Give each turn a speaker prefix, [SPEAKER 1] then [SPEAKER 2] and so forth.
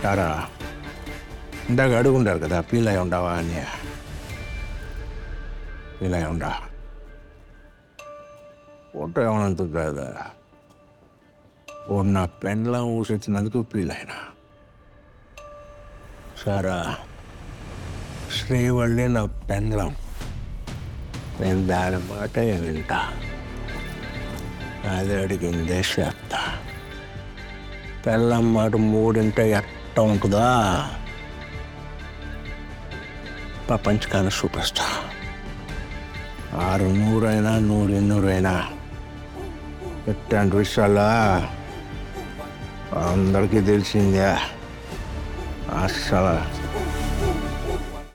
[SPEAKER 1] సారా ఇందాక అడుగుండారు కదా ఫీల్ అయి ఉండవా అని ఫీల్ అయి ఉండా ఫోటో ఏమనంత కదా ఓ నా పెండ్లా ఊసొచ్చినందుకు ఫీల్ అయినా సారా శ్రీవల్లి నా పెండ్లం నేను దాని మాట వింటా అది అడిగిందే చేస్తా పెళ్ళం మాట మూడింటే ఎట్ట ఉంటుందా ప్రపంచకాల సూపర్ స్టార్ ఆరు నూరైనా నూరు ఎన్నూరైనా ఇట్లాంటి విషయాల్లో అందరికీ తెలిసిందే అస్సలు